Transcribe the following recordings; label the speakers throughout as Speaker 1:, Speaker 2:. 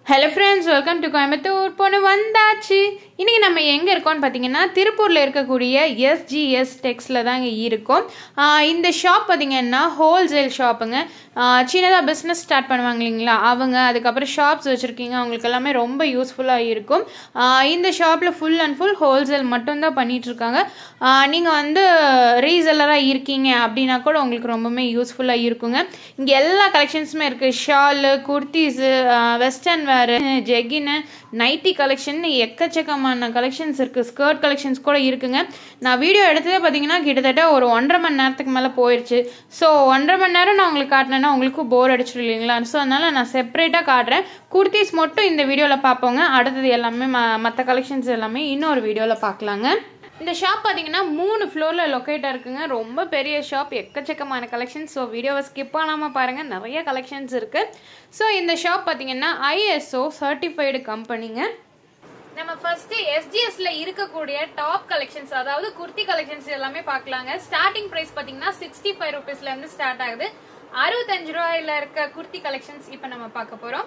Speaker 1: Hello friends welcome to Coimbatore பொண்ணு வந்தாச்சு இன்றைக்கி நம்ம எங்கே இருக்கோம்னு பார்த்தீங்கன்னா திருப்பூரில் இருக்கக்கூடிய எஸ்ஜிஎஸ் டெக்ஸில் தாங்க இருக்கோம் ஆஹ் இந்த ஷாப் பார்த்தீங்கன்னா ஹோல்சேல் ஷாப்புங்க சின்னதாக பிஸ்னஸ் ஸ்டார்ட் பண்ணுவாங்க இல்லைங்களா அவங்க அதுக்கப்புறம் ஷாப்ஸ் வச்சுருக்கீங்க அவங்களுக்கு எல்லாமே ரொம்ப யூஸ்ஃபுல்லாக இருக்கும் ஆஹ் இந்த ஷாப்பில் ஃபுல் அண்ட் ஃபுல் ஹோல்சேல் மட்டும்தான் பண்ணிகிட்ருக்காங்க நீங்கள் வந்து ரீசெல்லராக இருக்கீங்க அப்படின்னா கூட உங்களுக்கு ரொம்பவுமே யூஸ்ஃபுல்லாக இருக்குங்க இங்கே எல்லா கலெக்ஷன்ஸுமே இருக்குது ஷாலு குர்த்திஸு வெஸ்டர்ன் வேறு ஜெகின்னு நைட்டி கலெக்ஷன் எக்கச்சக்கமான கலெக்ஷன்ஸ் இருக்குது ஸ்கர்ட் கலெக்ஷன்ஸ் கூட இருக்குங்க நான் வீடியோ எடுத்ததே பார்த்தீங்கன்னா கிட்டத்தட்ட ஒரு ஒன்றரை மணி நேரத்துக்கு மேலே போயிடுச்சு ஸோ ஒன்றரை மணி நேரம் நான் உங்களுக்கு காட்டினேன்னா உங்களுக்கும் போர் அடிச்சிடும் இல்லைங்களா ஸோ அதனால் நான் செப்பரேட்டாக காட்டுறேன் குர்த்திஸ் மட்டும் இந்த வீடியோவில் பார்ப்போங்க அடுத்தது எல்லாமே ம மற்ற கலெக்ஷன்ஸ் எல்லாமே இன்னொரு வீடியோவில் பார்க்கலாங்க இந்த ஷாப் பார்த்தீங்கன்னா மூணு ஃப்ளோரில் லொக்கேட்டாக இருக்குங்க ரொம்ப பெரிய ஷாப் எக்கச்சக்கமான கலெக்ஷன்ஸ் ஸோ வீடியோவை ஸ்கிப் பண்ணாமல் பாருங்கள் நிறைய கலெக்ஷன்ஸ் இருக்குது ஸோ இந்த ஷாப் பார்த்தீங்கன்னா ஐஎஸ்ஓ சர்டிஃபைடு கம்பெனிங்க நம்ம ஃபர்ஸ்ட் எஸ்ஜிஎஸ்ல இருக்கக்கூடிய டாப் கலெக்ஷன்ஸ் அதாவது குர்த்தி கலெக்ஷன்ஸ் எல்லாமே பார்க்கலாங்க ஸ்டார்டிங் பிரைஸ் பாத்தீங்கன்னா சிக்ஸ்டி ஃபைவ் ருபீஸ்ல இருந்து ஸ்டார்ட் ஆகுது அறுபத்தஞ்சு ரூபாயில இருக்க குர்த்தி கலெக்ஷன்ஸ் இப்போ நம்ம பார்க்க போறோம்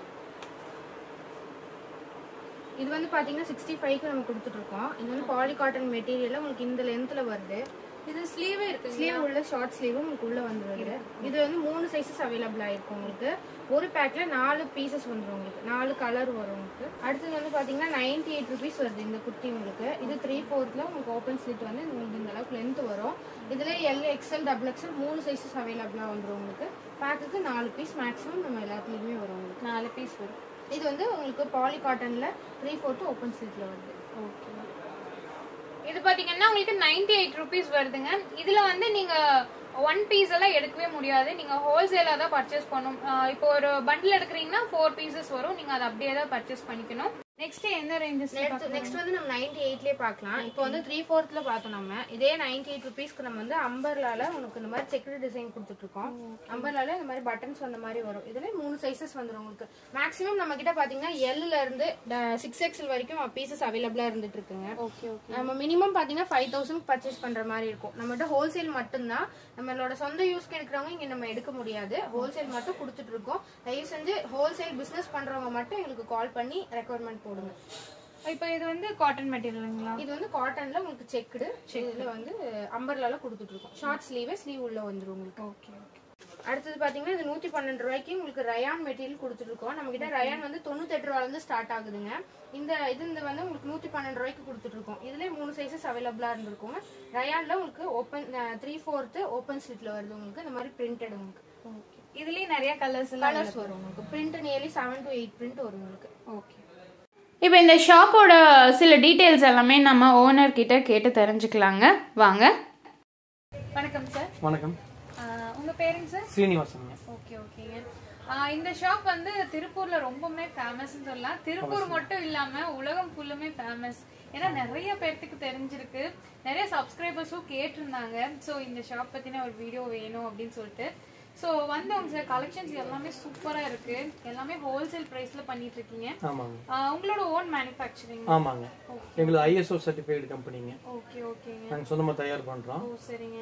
Speaker 2: இது வந்து பாத்தீங்கன்னா சிக்ஸ்டி ஃபைவ்க்கு நம்ம கொடுத்துட்டு இருக்கோம் இது வந்து பாலி காட்டன் மெட்டீரியல் உங்களுக்கு இந்த லென்த்ல வருது
Speaker 1: இது ஸ்லீவே இருக்கு
Speaker 2: ஸ்லீவ் உள்ள ஷார்ட் ஸ்லீவும் உங்களுக்கு உள்ள வந்து வருது இது வந்து மூணு சைஸஸ் அவைலபிள் ஆயிருக்கும் உங்களுக்கு ஒரு பேக்ல நாலு பீசஸ் வந்துடும் உங்களுக்கு நாலு கலர் வரும் உங்களுக்கு அடுத்தது வந்து பாத்தீங்கன்னா நைன்டி எயிட் ருபீஸ் வருது இந்த குர்த்தி உங்களுக்கு இது த்ரீ ஃபோர்த்ல உங்களுக்கு ஓப்பன் ஸ்லிட் வந்து உங்களுக்கு இந்த அளவுக்கு லென்த் வரும் இதுல எல் எக்ஸ்எல் டபுள் எக்ஸ்எல் மூணு சைஸஸ் அவைலபிளா வந்துடும் உங்களுக்கு பேக்குக்கு நாலு பீஸ் மேக்ஸிமம் நம்ம எல்லாத்துலயுமே வரும் உங்களுக்கு
Speaker 1: நாலு பீஸ் வரும்
Speaker 2: இது வந்து உங்களுக்கு பாலி காட்டன்ல த்ரீ ஃபோர்த்து ஓப்பன் ஸ்லிட்ல வருது
Speaker 1: ஓகே இது பாத்தீங்கன்னா உங்களுக்கு நைன்டி எயிட் ருபீஸ் வருதுங்க இதுல வந்து நீங்க ஒன் பீஸ் எல்லாம் எடுக்கவே முடியாது நீங்க ஹோல்சேலா தான் பர்ச்சேஸ் பண்ணும் ஆஹ் இப்போ ஒரு பண்டில் எடுக்கிறீங்கன்னா ஃபோர் பீசஸ் வரும் நீங்க அதை அப்படியே தான் பர்ச்சேஸ் பண்ணிக்கணும் நெக்ஸ்ட் எந்த ரேஞ்சஸ்
Speaker 2: நெக்ஸ்ட் வந்து நம்ம நைன்டி எயிட்லயே பார்க்கலாம் இப்போ வந்து த்ரீ ஃபோர்த்ல பார்த்தோம் நம்ம இதே நைன்டி எயிட் ருபீஸ்க்கு நம்ம வந்து அம்பர்லால உங்களுக்கு இந்த மாதிரி செக்குடு டிசைன் கொடுத்துட்டு இருக்கோம் அம்பர்லால இந்த மாதிரி பட்டன்ஸ் வந்த மாதிரி வரும் இதுல மூணு சைசஸ் வந்துடும் உங்களுக்கு மேக்ஸிமம் நம்ம கிட்ட பாத்தீங்கன்னா எல்ல இருந்து சிக்ஸ் எக்ஸ்எல் வரைக்கும் பீசஸ் அவைலபிளா இருந்துட்டு இருக்குங்க
Speaker 1: ஓகே ஓகே
Speaker 2: நம்ம மினிமம் பாத்தீங்கன்னா ஃபைவ் தௌசண்ட் பர்ச்சேஸ் பண்ற மாதிரி இருக்கும் நம்மகிட்ட ஹோல்சேல் மட்டும்தான் நம்மளோட சொந்த யூஸ்க்கு எடுக்கிறவங்க இங்க நம்ம எடுக்க முடியாது ஹோல்சேல் மட்டும் கொடுத்துட்டு இருக்கோம் தயவு செஞ்சு ஹோல்சேல் பிசினஸ் பண்றவங்க மட்டும் எங்களுக்கு கால் பண்ணி ரெக்குவயர்மெண்ட் போடுங்க
Speaker 1: இப்போ இது வந்து காட்டன் மெட்டீரியலுங்களா
Speaker 2: இது வந்து காட்டன்ல உங்களுக்கு செக்குடு இதுல வந்து அம்பர்லால கொடுத்துட்டு இருக்கோம் ஷார்ட் ஸ்லீவே ஸ்லீவ் உள்ள வந்துரும் உங்களுக்கு
Speaker 1: ஓகே ஓகே
Speaker 2: அடுத்தது பாத்தீங்கன்னா இது நூத்தி பன்னெண்டு ரூபாய்க்கு உங்களுக்கு ரயான் மெட்டீரியல் கொடுத்துட்டு இருக்கோம் நம்ம கிட்ட ரயான் வந்து தொண்ணூத்தெட்டு ரூபால இருந்து ஸ்டார்ட் ஆகுதுங்க இந்த இது இந்த வந்து உங்களுக்கு நூத்தி பன்னெண்டு ரூபாய்க்கு கொடுத்துட்டு இருக்கோம் இதுல மூணு சைசஸ் அவைலபிளா இருந்திருக்கும் ரயான்ல உங்களுக்கு ஓப்பன் த்ரீ ஃபோர்த்து ஓப்பன் ஸ்லிட்ல வருது உங்களுக்கு இந்த மாதிரி பிரிண்டட் உங்களுக்கு
Speaker 1: ஓகே இதுலயே நிறைய கலர்ஸ் எல்லாம்
Speaker 2: கலர்ஸ் வரும் உங்களுக்கு print nearly seven to eight print வரும் உங்களுக்கு
Speaker 1: ஓகே இப்போ இந்த ஷாப்போட சில டீட்டெயில்ஸ் எல்லாமே நம்ம ஓனர் கிட்ட கேட்டு தெரிஞ்சுக்கலாங்க வாங்க வணக்கம் சார்
Speaker 3: வணக்கம்
Speaker 1: உங்க பேருங்க சார்
Speaker 3: ஸ்ரீனிவாசனுங்க
Speaker 1: ஓகே ஓகேங்க ஆஹ் இந்த ஷாப் வந்து திருப்பூர்ல ரொம்பவுமே ஃபேமஸ்னு சொல்லலாம் திருப்பூர் மட்டும் இல்லாம உலகம் ஃபுல்லுமே ஃபேமஸ் ஏன்னா நிறைய பேர்த்துக்கு தெரிஞ்சிருக்கு நிறைய சப்ஸ்கிரைபர்ஸும் கேட்டிருந்தாங்க ஸோ இந்த ஷாப் பத்தின ஒரு வீடியோ வேணும் அப்படின்னு சொல்லிட்டு ஸோ வந்தவங்க சார் கலெக்ஷன்ஸ் எல்லாமே சூப்பரா இருக்கு எல்லாமே ஹோல்சேல் பிரைஸ்ல பண்ணிட்டு இருக்கீங்க
Speaker 3: ஆமாங்க
Speaker 1: ஆஹ் உங்களோட ஓன் மேனுஃபேக்சரிங்
Speaker 3: ஆமாங்க எங்களுக்கு ஐஎஸ்ஓ சர்டிஃபைடு கம்பெனிங்க
Speaker 1: ஓகே ஓகேங்க
Speaker 3: நாங்கள் சொந்தமாக தயார் பண்ணுறோம்
Speaker 1: ஓ சரிங்க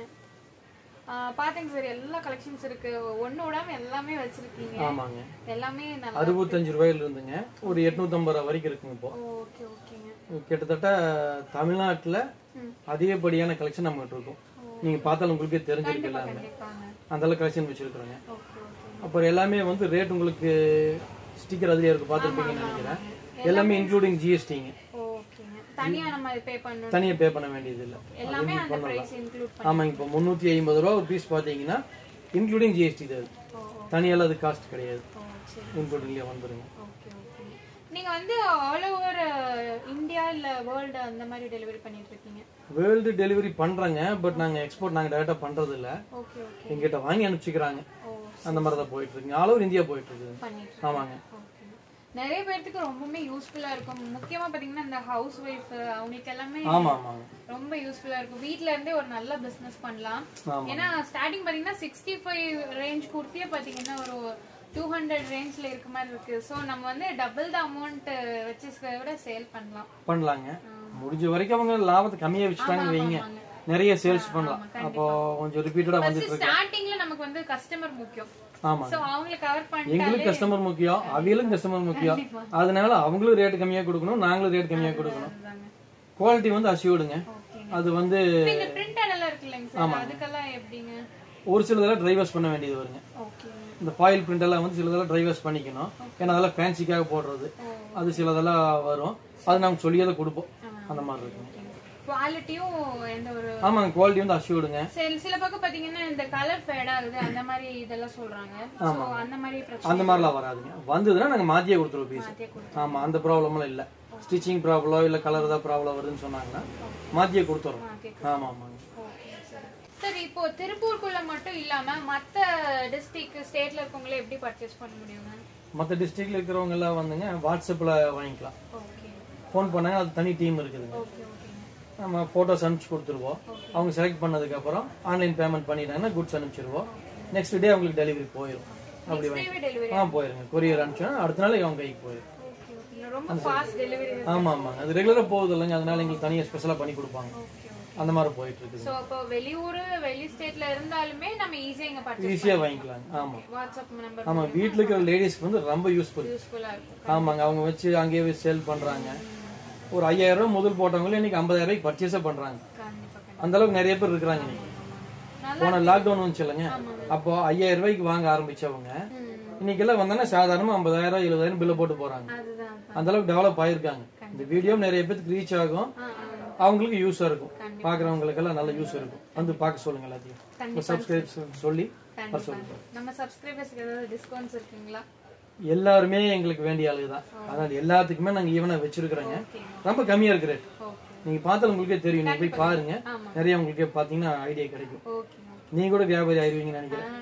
Speaker 1: ஆஹ் பாத்தீங்க சார் எல்லா கலெக்ஷன்ஸ் இருக்கு ஒண்ணு விடாம எல்லாமே வச்சிருக்கீங்க
Speaker 3: ஆமாங்க
Speaker 1: எல்லாமே நல்லா
Speaker 3: அறுபத்தஞ்சு ரூபாயில இருந்துங்க ஒரு எட்நூத்தம்பது ரூபா வரைக்கும் இருக்குங்க இப்போ
Speaker 1: ஓகே ஓகேங்க
Speaker 3: கிட்டத்தட்ட தமிழ்நாட்டில் அதிகப்படியான கலெக்ஷன் நம்மகிட்ட இருக்கும் நீங்கள் பார்த்தாலும் உங்களுக்கே தெரிஞ்சிருக்கு எல்லாமே
Speaker 1: கண்டிப்பாங்க
Speaker 3: அந்த அளவுக்கு கலெக்ஷன் வச்சிருக்கிறோங்க
Speaker 1: ஓகே ஓகே
Speaker 3: அப்புறம் எல்லாமே வந்து ரேட் உங்களுக்கு ஸ்டிக்கர் அதுலேயே இருக்கு பார்த்துருப்பீங்கன்னு நினைக்கிறேன் எல்லாமே இன்க்ளூடிங் ஜிஎஸ்டிங்க
Speaker 1: ஓகேங்க தனியா நம்ம பே பண்ணணும்
Speaker 3: தனியாக பே பண்ண வேண்டியது இல்லை
Speaker 1: எல்லாமே அந்த பிரைஸ் இன்க்ளூட் பண்ணி
Speaker 3: ஆமாங்க இப்போ முந்நூற்றி ஐம்பது ரூபா ஒரு பீஸ் பார்த்தீங்கன்னா இன்க்ளூடிங் ஜிஎஸ்டி தான் அது.
Speaker 1: ஓ ஓ,
Speaker 3: தனியெல்லாம் அது காஸ்ட் கிடையாது
Speaker 1: ஓ சரி
Speaker 3: இன்க்ளூடிங்லேயே வந்துருங்க
Speaker 1: ஓகே ஓகே நீங்க வந்து ஆல் ஓவர் இந்தியா இல்ல வேர்ல்டு அந்த மாதிரி டெலிவரி பண்ணிட்டு இருக்கீங்க
Speaker 3: வேர்ல்டு டெலிவரி பண்றாங்க பட் நாங்க எக்ஸ்போர்ட் நாங்க டேரக்டா பண்றது இல்ல
Speaker 1: ஓகே ஓகே
Speaker 3: எங்கிட்ட வாங்கி அனுப்பிச்சுக்கிறாங்க
Speaker 1: ஓ
Speaker 3: அந்த மாதிரி தான் போயிட்டு இருக்குங்க ஆல் ஓவர் இந்தியா போயிட்டு இருக்குது
Speaker 1: பண்ணிட்டு
Speaker 3: ஆமாங்க
Speaker 1: ஓகே நிறைய பேர்த்துக்கு ரொம்பவுமே யூஸ்ஃபுல்லா இருக்கும் முக்கியமா பாத்தீங்கன்னா இந்த ஹவுஸ் ஒய்ஃப் அவங்களுக்கு எல்லாமே
Speaker 3: ஆமா ஆமாங்க
Speaker 1: ரொம்ப யூஸ்ஃபுல்லா இருக்கும் வீட்ல இருந்தே ஒரு நல்ல பிசினஸ் பண்ணலாம்
Speaker 3: ஆமா.
Speaker 1: ஏன்னா ஸ்டார்டிங் பாத்தீங்கன்னா சிக்ஸ்டி ஃபைவ் ரேஞ்ச் குர்த்தியே பாத்தீங்கன்னா ஒரு டூ ஹண்ட்ரட் ரேஞ்ச்ல இருக்க மாதிரி இருக்கு சோ நம்ம வந்து டபுள் த அமௌண்ட் வச்சு விட சேல் பண்ணலாம்
Speaker 3: பண்ணலாங்க முடிஞ்ச வரைக்கும் அவங்க லாபத்தை கம்மியா வச்சுட்டாங்கன்னு வைங்க நிறைய சேல்ஸ் பண்ணலாம் அப்போ கொஞ்சம் ரிப்பீட்டடா வந்துட்டு இருக்கு
Speaker 1: ஸ்டார்டிங்ல நமக்கு வந்து கஸ்டமர் முக்கியம்
Speaker 3: ஆமா
Speaker 1: சோ அவங்களை கவர் பண்ணி
Speaker 3: எங்களுக்கு கஸ்டமர் முக்கியம் அவியலும் கஸ்டமர் முக்கியம் அதனால அவங்களும் ரேட் கம்மியா கொடுக்கணும் நாங்களும் ரேட் கம்மியா கொடுக்கணும் குவாலிட்டி வந்து அசியோடுங்க அது வந்து
Speaker 1: இந்த பிரிண்டட் எல்லாம் இருக்கு இல்லைங்க சார் அதுக்கெல்லாம் எப்படிங்க
Speaker 3: ஒரு சிலதெல்லாம் ட்ரை வாஷ் பண்ண வேண்டியது வருங்க
Speaker 1: ஓகே
Speaker 3: இந்த ஃபாயில் பிரிண்ட் எல்லாம் வந்து சிலதெல்லாம் ட்ரை வாஷ் பண்ணிக்கணும் ஏன்னா அதெல்லாம் ஃபேன்சிக்காக போடுறது அது சிலதெல்லாம் வரும் அது நாங்க சொல்லியதை கொடுப்போம் அந்த மாதிரி இருக்குங்க
Speaker 1: குவாலிட்டியும் எந்த ஒரு
Speaker 3: ஆமாங்க குவாலிட்டி வந்து அசியோடுங்க
Speaker 1: சில சில பக்கம் பாத்தீங்கன்னா இந்த கலர் ஃபேட் ஆகுது அந்த மாதிரி இதெல்லாம் சொல்றாங்க சோ அந்த மாதிரி பிரச்சனை
Speaker 3: அந்த மாதிரிலாம் வராதுங்க வந்ததுன்னா நாங்க மாத்தியே கொடுத்துருவோம் பீஸ்
Speaker 1: மாத்தியே
Speaker 3: ஆமா அந்த ப்ராப்ளம்லாம் இல்ல ஸ்டிச்சிங் ப்ராப்ளம் இல்ல கலர் ஏதாவது ப்ராப்ளம் வருதுன்னு சொன்னாங்கன்னா மாத்தியே கொடுத்துறோம்
Speaker 1: மாத்தியே
Speaker 3: ஆமா ஆமாங்க
Speaker 1: சார் இப்போ திருப்பூருக்குள்ள மட்டும் இல்லாம மத்த டிஸ்ட்ரிக்ட் ஸ்டேட்ல இருக்கவங்களே எப்படி பர்ச்சேஸ் பண்ண முடியுங்க
Speaker 3: மற்ற டிஸ்ட்ரிக்ட்ல இருக்கிறவங்க எல்லாம் வந்துங்க வாட்ஸ்அப்ல வாங்கிக்கலாம்
Speaker 1: ஓகே
Speaker 3: ஃபோன் பண்ணாங்க அது தனி டீம் இருக்குதுங்க
Speaker 1: ஓகே ஓகே
Speaker 3: நம்ம ஃபோட்டோஸ் அனுப்பிச்சு கொடுத்துருவோம் அவங்க செலக்ட் பண்ணதுக்கு அப்புறம் ஆன்லைன் பேமெண்ட் பண்ணிட்டாங்கன்னா குட்ஸ் அனுப்பிச்சிருவோம் நெக்ஸ்ட் டே அவங்களுக்கு டெலிவரி போயிடும் அப்படி வாங்கி
Speaker 1: டெலிவரி
Speaker 3: ஆ போயிருங்க கொரியர் அனுப்பிச்சோன்னா அடுத்த நாள் அவங்க கைக்கு போயிடும்
Speaker 1: ஓகே ஓகே ரொம்ப ஃபாஸ்ட் டெலிவரி
Speaker 3: ஆமா ஆமாங்க அது ரெகுலரா போகுது இல்லைங்க அதனால எங்களுக்கு தனியா ஸ்பெஷலா பண்ணி கொடுப்பாங்க
Speaker 1: ஓகே ஓகே
Speaker 3: அந்த மாதிரி போயிட்டு இருக்குது
Speaker 1: சோ அப்போ வெளியூர் வெளி ஸ்டேட்ல இருந்தாலுமே நம்ம ஈஸியா இங்க பர்ச்சேஸ்
Speaker 3: ஈஸியா வாங்கிக்கலாங்க ஆமா
Speaker 1: வாட்ஸ்அப் நம்பர்
Speaker 3: ஆமா வீட்ல இருக்கிற லேடிஸ்க்கு வந்து ரொம்ப யூஸ்ஃபுல்
Speaker 1: யூஸ்ஃபுல்லா இருக்கும்
Speaker 3: ஆமாங்க அவங்க வச்சு அங்கேயே சேல் பண்றாங்க ஒரு ஐயாயிரம் ரூபாய் முதல் போட்டவங்களும் இன்னைக்கு ஐம்பதாயிரம் ரூபாய்க்கு பர்ச்சேஸே பண்றாங்க
Speaker 1: கண்டிப்பா கண்டிப்பா
Speaker 3: அந்த அளவுக்கு நிறைய பேர் இருக்கிறாங்க இன்னைக்கு
Speaker 1: நல்லா
Speaker 3: போன லாக்டவுன் வந்துச்சு இல்லைங்க அப்போ ஐயாயிரம் ரூபாய்க்கு வாங்க ஆரம்பிச்சவங்க இன்னைக்கு எல்லாம் வந்தாங்கன்னா சாதாரணமா ஐம்பதாயிரம் எழுபதாயிரம் பில்ல போட்டு போறாங்க
Speaker 1: அதுதான்
Speaker 3: அந்த அளவுக்கு டெவலப் ஆயிருக்காங்க இந்த வீடியோ நிறைய பேருக்கு ரீச் ஆகும்
Speaker 1: ஆ, ஆ.
Speaker 3: அவங்களுக்கு யூஸா இருக்கும் பாக்குறவங்களுக்கு எல்லாம் நல்ல யூஸ் இருக்கும் வந்து பார்க்க சொல்லுங்க எல்லாத்தையும் சப்ஸ்கிரைப் சொல்லி வர சொல்லுங்க
Speaker 1: நம்ம சப்ஸ்கிரைபர்ஸ்க்கு ஏதாவது டிஸ்கவுண்ட்ஸ் இருக்குங்களா
Speaker 3: எல்லாருமே எங்களுக்கு வேண்டிய ஆளுங்க தான் அதனால எல்லாத்துக்குமே நாங்க ஈவனா வச்சிருக்கிறோங்க ரொம்ப கம்மியா இருக்கு ரேட்
Speaker 1: ஓகே
Speaker 3: நீங்க பார்த்தாலும் உங்களுக்கே தெரியும் நீங்க போய் பாருங்க
Speaker 1: ஆமா.
Speaker 3: நிறைய உங்களுக்கே பாத்தீங்கன்னா ஐடியா கிடைக்கும்
Speaker 1: ஓகே
Speaker 3: நீங்க கூட வியாபாரி ஆயிருவீங்கன்னு நினைக்கிறேன்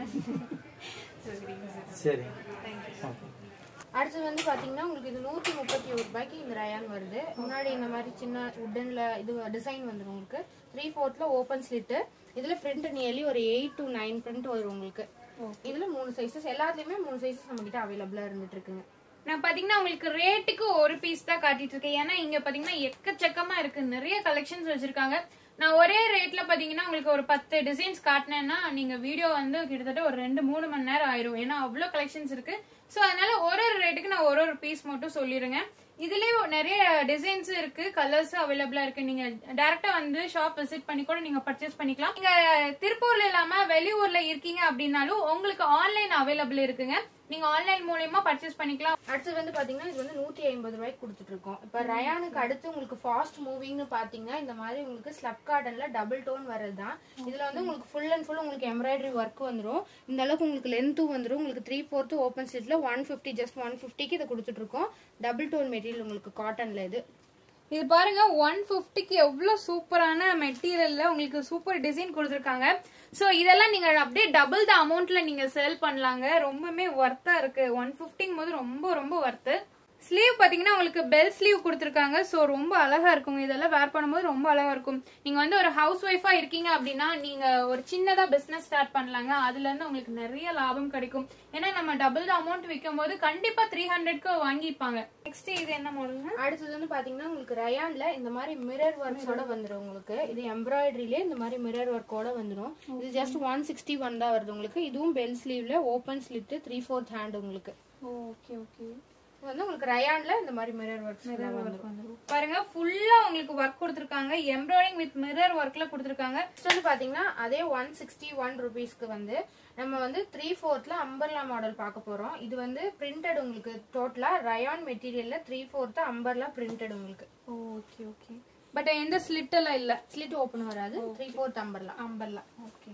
Speaker 1: சரிங்க சார்
Speaker 3: சரி
Speaker 1: தேங்க்யூ
Speaker 3: ஓகே
Speaker 2: அடுத்தது வந்து பாத்தீங்கன்னா உங்களுக்கு இது நூத்தி முப்பத்தி ஒரு ரூபாய்க்கு இந்த ரயான் வருது முன்னாடி இந்த மாதிரி சின்ன உட்டன்ல இது டிசைன் வந்துடும் உங்களுக்கு த்ரீ ஃபோர்த்ல ஓப்பன் ஸ்லிட்டு இதுல பிரிண்ட் நியர்லி ஒரு எயிட் டு நைன் பிரிண்ட் வரும் உங்களுக்கு இதுல மூணு சைஸஸ் எல்லாத்துலயுமே மூணு சைஸஸ் நம்ம கிட்ட அவைலபிளா இருந்துட்டு இருக்குங்க
Speaker 1: நான் பாத்தீங்கன்னா உங்களுக்கு ரேட்டுக்கு ஒரு பீஸ் தான் காட்டிட்டு இருக்கேன் ஏன்னா இங்க பாத்தீங்கன்னா எக்கச்சக்கமா இருக்கு நிறைய கலெக்ஷன்ஸ் வச்சிருக்காங்க நான் ஒரே ரேட்ல பாத்தீங்கன்னா உங்களுக்கு ஒரு பத்து டிசைன்ஸ் காட்டினேன்னா நீங்க வீடியோ வந்து கிட்டத்தட்ட ஒரு ரெண்டு மூணு மணி நேரம் ஆயிரும் ஏன்னா அவ்வளவு கலெக்ஷன்ஸ் இருக்கு சோ அதனால ஒரு ஒரு ரேட்டுக்கு நான் ஒரு ஒரு பீஸ் மட்டும் சொல்லிருங்க இதுலயே நிறைய டிசைன்ஸ் இருக்கு கலர்ஸ் அவைலபிளா இருக்கு நீங்க டைரக்டா வந்து ஷாப் விசிட் பண்ணி கூட நீங்க பர்ச்சேஸ் பண்ணிக்கலாம் நீங்க திருப்பூர்ல இல்லாம வெளியூர்ல இருக்கீங்க அப்படின்னாலும் உங்களுக்கு ஆன்லைன் அவைலபிள் இருக்குங்க நீங்க ஆன்லைன் மூலியமா பர்ச்சேஸ் பண்ணிக்கலாம்
Speaker 2: அடுத்தது வந்து பாத்தீங்கன்னா இது வந்து நூத்தி ஐம்பது ரூபாய்க்கு கொடுத்துட்டு இருக்கோம் இப்ப ரயானுக்கு அடுத்து உங்களுக்கு ஃபாஸ்ட் மூவிங்னு பாத்தீங்கன்னா இந்த மாதிரி உங்களுக்கு ஸ்லப் காட்டன்ல டபுள் டோன் வர்றதுதான் இதுல வந்து உங்களுக்கு ஃபுல் அண்ட் ஃபுல் உங்களுக்கு எம்ப்ராய்டரி ஒர்க் வந்துரும் இந்த அளவுக்கு உங்களுக்கு லென்த்தும் வந்துரும் உங்களுக்கு த்ரீ ஃபோர்த் ஓப்பன் ஸ்லிட்ல ஒன் ஃபிஃப்டி ஜஸ்ட் ஒன் ஃபிஃப்டிக்கு இதை கொடுத்துட்டு இருக்கோம் டபுள் டோன் மெட்டீரியல் உங்களுக்கு காட்டன்ல இது
Speaker 1: இது பாருங்க ஒன் ஃபிஃப்டிக்கு எவ்வளோ சூப்பரான மெட்டீரியல்ல உங்களுக்கு சூப்பர் டிசைன் கொடுத்துருக்காங்க ஸோ இதெல்லாம் நீங்க அப்படியே டபுள் த அமௌண்ட்ல நீங்க சேல் பண்ணலாங்க ரொம்பவுமே ஒர்த்தா இருக்கு ஒன் ஃபிஃப்டிங் போது ரொம்ப ரொம்ப ஒர்த்து ஸ்லீவ் பாத்தீங்கன்னா உங்களுக்கு பெல் ஸ்லீவ் கொடுத்துருக்காங்க ஸோ ரொம்ப அழகா இருக்குங்க இதெல்லாம் வேர் பண்ணும்போது ரொம்ப அழகா இருக்கும் நீங்க வந்து ஒரு ஹவுஸ் ஒய்ஃபா இருக்கீங்க அப்படின்னா நீங்க ஒரு சின்னதா பிசினஸ் ஸ்டார்ட் பண்ணலாங்க அதுல இருந்து உங்களுக்கு நிறைய லாபம் கிடைக்கும் ஏன்னா நம்ம டபுள் த அமௌண்ட் விற்கும் போது கண்டிப்பா த்ரீ ஹண்ட்ரட்க்கு வாங்கிப்பாங்க நெக்ஸ்ட் இது என்ன மாடலுங்க
Speaker 2: அடுத்தது வந்து பாத்தீங்கன்னா உங்களுக்கு ரயான்ல இந்த மாதிரி மிரர் ஒர்க்ஸோட வந்துரும் உங்களுக்கு இது எம்ப்ராய்டரியிலே இந்த மாதிரி மிரர் ஒர்க்கோட வந்துரும் இது ஜஸ்ட் ஒன் சிக்ஸ்டி ஒன் தான் வருது உங்களுக்கு இதுவும் பெல் ஸ்லீவ்ல open slit three fourth hand உங்களுக்கு
Speaker 1: ஓகே ஓகே
Speaker 2: இது வந்து உங்களுக்கு ரயான்ல இந்த மாதிரி மிரர் ஒர்க்ஸ் வந்துரும்
Speaker 1: பாருங்க ஃபுல்லா உங்களுக்கு ஒர்க் கொடுத்துருக்காங்க எம்ப்ராய்டிங் வித் மிரர் ஒர்க்ல கொடுத்துருக்காங்க
Speaker 2: நெக்ஸ்ட் வந்து பாத்தீங்கன்னா அதே ஒன் சிக்ஸ்டி ஒன் ருபீஸ்க்கு வந்து நம்ம வந்து த்ரீ ஃபோர்த்ல அம்பர்லா மாடல் பார்க்க போறோம் இது வந்து பிரிண்டட் உங்களுக்கு டோட்டலா ரயான் மெட்டீரியல்ல த்ரீ ஃபோர்த் அம்பர்லா பிரிண்டட் உங்களுக்கு
Speaker 1: ஓகே ஓகே பட் எந்த ஸ்லிட் எல்லாம் இல்ல
Speaker 2: ஸ்லிட் ஓப்பன் வராது three fourth umbrella
Speaker 1: umbrella okay